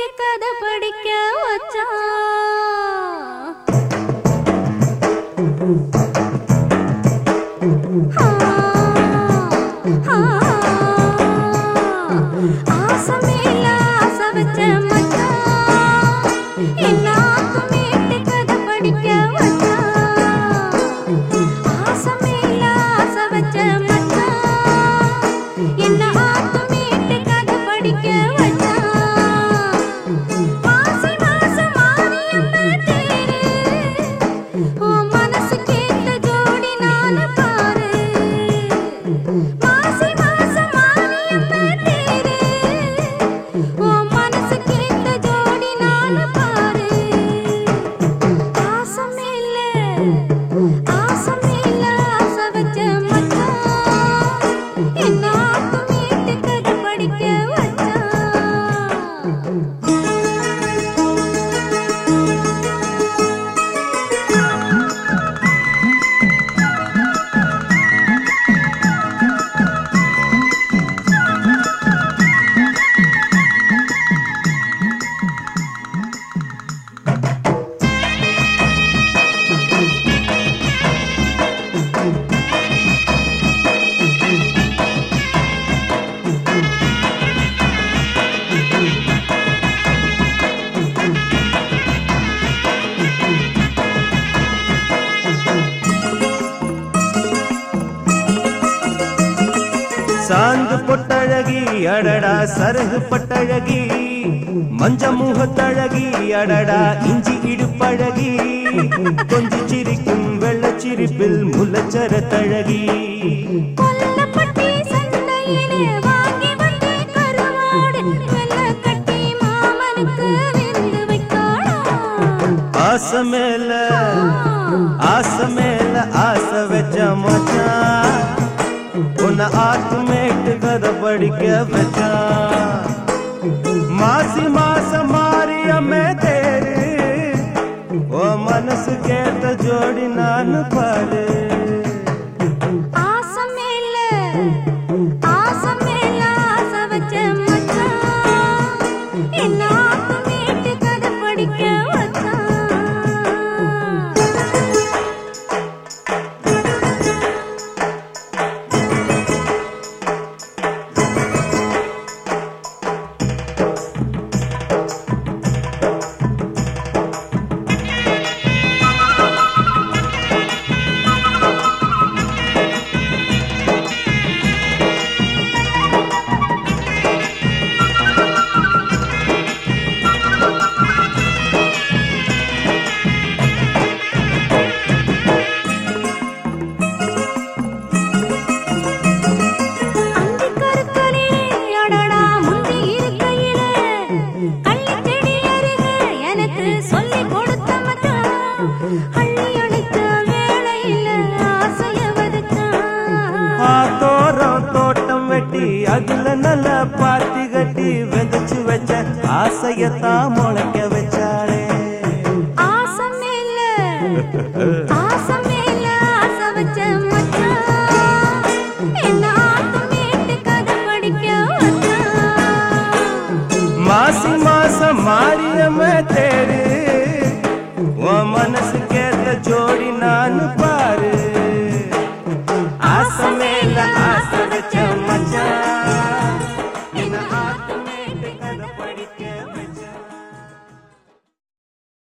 மீட்டு கதை படிக்க வச்சான் ஆசை மேல ஆசை வச்ச மச்சான் எல்லாருக்கும் மீட்டு கதை படிக்க வச்சான் ஆசை மேல ஆசை வச்ச மச்சான் எல்லாருக்கும் மீட்டு கதை படிக்க வச்சான் மாசி மாசம் மாரியம்ம தேரு உன் மனசு கேட்ட ஜோடி நானு பாரு மாசி மாசம் மாரியம்ம தேரு உன் மனசு கேட்ட ஜோடி நானு பாரு ஆசம் இல்ல ஆசம் இல்ல ஆசை வச்ச மச்சான் எல்லாருக்கும் வீட்டு கதை படிக்க வச்சான் சாந்து பொட்டழகி அடடா சருகு பட்டழகி மஞ்ச முகத்தழகி அடடா இஞ்சி இடுப்பழகி கொஞ்சி சிரிக்கும் வெள்ளச்சிரிப்பில் முல்லச்சரத்தழகி கொல்லப்பட்டி சந்தையிலே வாங்கி வந்தே கருவாடு வெள்ளக்கட்டி மாமனுக்கு விருந்து வைக்கணும் ஆசை மேல ஆசை மேல ஆசை வச்ச மச்சான் உன்னை ஆத்துமேட்டு கதை படிக்க வச்சான் மாசி மாசம் மாரியம்மே தேரு ஓ மனசு கேட்ட ஜோடி நான் பாரு ஆசை மேல ஆசை மேல ஆசை வச்ச மச்சான் எல்லாருக்கும் வீட்டு கதை படிக்க வச்சான் அந்தி கருக்களிலே அடடா முந்தி இருக்கையிலே கள்ளிச் செடி அருகே எனக்கு சொல்லிக் கொடுத்த மச்சான். அள்ளி அணைத்த வேளையில ஆசைய வதச்சான். ஆத்தோரம் தோட்டம் வெட்டி அதுல நல்ல பாத்தி கட்டி விதைச்சு வச்ச ஆசையத்தான் முளைக்க வச்சாளே ஆசை மேல, ஆசை மேல ஆசை வச்ச மச்சான். என்ன ஆட்டம் வீட்டு கதை படிக்க வச்சான். மாசி மாசம் மாரியம்மே தேரு உன் மனசு